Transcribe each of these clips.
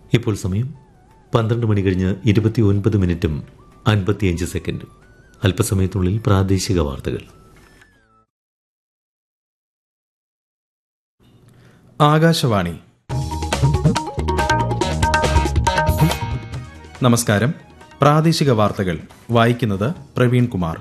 ഇപ്പോൾ സമയം പന്ത്രണ്ട് മണി കഴിഞ്ഞ് ഇരുപത്തി ഒൻപത് മിനിറ്റും അൻപത്തിയഞ്ച് സെക്കൻഡും അല്പസമയത്തുള്ളിൽ പ്രാദേശിക വാർത്തകൾ ആകാശവാണി നമസ്കാരം പ്രാദേശിക വാർത്തകൾ വായിക്കുന്നത് പ്രവീൺ കുമാർ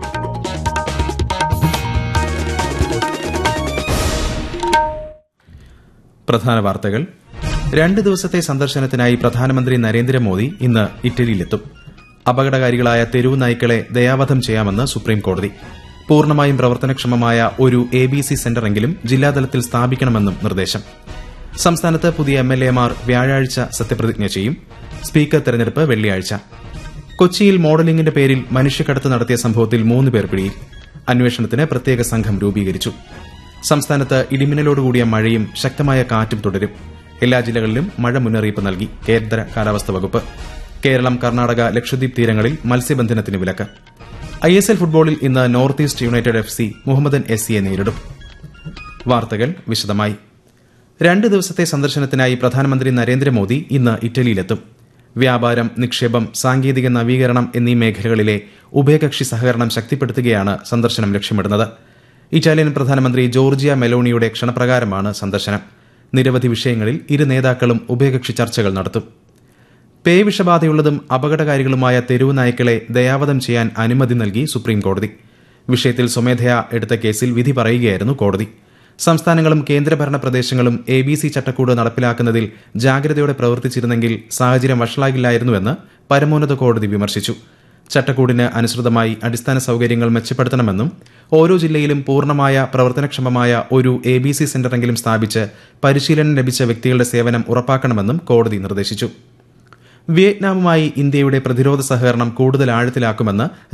പ്രധാന വാർത്തകൾ രണ്ട് ദിവസത്തെ സന്ദർശനത്തിനായി പ്രധാനമന്ത്രി നരേന്ദ്രമോദി ഇന്ന് ഇറ്റലിയിലെത്തും അപകടകാരികളായ തെരുവ് നായ്ക്കളെ ദയാവധം ചെയ്യാമെന്ന് സുപ്രീം കോടതി പൂർണ്ണമായും പ്രവർത്തനക്ഷമമായ ഒരു എ ബി സി സെന്ററെങ്കിലും ജില്ലാതലത്തിൽ സ്ഥാപിക്കണമെന്നും നിർദ്ദേശം സംസ്ഥാനത്ത് പുതിയ എം എൽ എമാർ വ്യാഴാഴ്ച സത്യപ്രതിജ്ഞ ചെയ്യും സ്പീക്കർ തെരഞ്ഞെടുപ്പ് വെള്ളിയാഴ്ച കൊച്ചിയിൽ മോഡലിംഗിന്റെ പേരിൽ മനുഷ്യക്കടത്ത് നടത്തിയ സംഭവത്തിൽ മൂന്ന് പേർ പിടിയിൽ അന്വേഷണത്തിന് പ്രത്യേക സംഘം രൂപീകരിച്ചു സംസ്ഥാനത്ത് ഇടിമിന്നലോടുകൂടിയ മഴയും ശക്തമായ കാറ്റും തുടരും എല്ലാ ജില്ലകളിലും മഴ മുന്നറിയിപ്പ് നൽകി കേന്ദ്ര കാലാവസ്ഥാ വകുപ്പ് കേരളം കർണാടക ലക്ഷദ്വീപ് തീരങ്ങളിൽ മത്സ്യബന്ധനത്തിന് വിലക്ക് ഐ എസ് എൽ ഫുട്ബോളിൽ ഇന്ന് North East United F C Mohammedan S സിയെ നേരിടും വാർത്തകൾ വിശദമായി രണ്ട് ദിവസത്തെ സന്ദർശനത്തിനായി പ്രധാനമന്ത്രി നരേന്ദ്രമോദി ഇന്ന് ഇറ്റലിയിലെത്തും വ്യാപാരം നിക്ഷേപം സാങ്കേതിക നവീകരണം എന്നീ മേഖലകളിലെ ഉഭയകക്ഷി സഹകരണം ശക്തിപ്പെടുത്തുകയാണ് സന്ദർശനം ലക്ഷ്യമിടുന്നത് ഇറ്റാലിയൻ പ്രധാനമന്ത്രി ജോർജിയ മെലോണിയുടെ ക്ഷണപ്രകാരമാണ് സന്ദർശനം നിരവധി വിഷയങ്ങളിൽ ഇരു നേതാക്കളും ഉഭയകക്ഷി ചർച്ചകൾ നടത്തും പേ വിഷബാധയുള്ളതും അപകടകാരികളുമായ തെരുവ് നായ്ക്കളെ ദയാവധം ചെയ്യാൻ അനുമതി നൽകി സുപ്രീം കോടതി വിഷയത്തിൽ സ്വമേധയാ എടുത്ത കേസിൽ വിധി പറയുകയായിരുന്നു കോടതി സംസ്ഥാനങ്ങളും കേന്ദ്രഭരണ പ്രദേശങ്ങളും എ ബി സി ചട്ടക്കൂട് നടപ്പിലാക്കുന്നതിൽ ജാഗ്രതയോടെ പ്രവർത്തിച്ചിരുന്നെങ്കിൽ സാഹചര്യം വഷളാകില്ലായിരുന്നുവെന്ന് പരമോന്നത കോടതി വിമർശിച്ചു ചട്ടക്കൂടിന് അനുസൃതമായി അടിസ്ഥാന സൌകര്യങ്ങൾ മെച്ചപ്പെടുത്തണമെന്നും ഓരോ ജില്ലയിലും പൂർണ്ണമായ പ്രവർത്തനക്ഷമമായ ഒരു എ ബി സി സെന്ററെങ്കിലും സ്ഥാപിച്ച് പരിശീലനം ലഭിച്ച വ്യക്തികളുടെ സേവനം ഉറപ്പാക്കണമെന്നും കോടതി നിർദ്ദേശിച്ചു വിയറ്റ്നാമുമായി ഇന്ത്യയുടെ പ്രതിരോധ സഹകരണം കൂടുതൽ ആഴത്തിലാക്കുമെന്ന്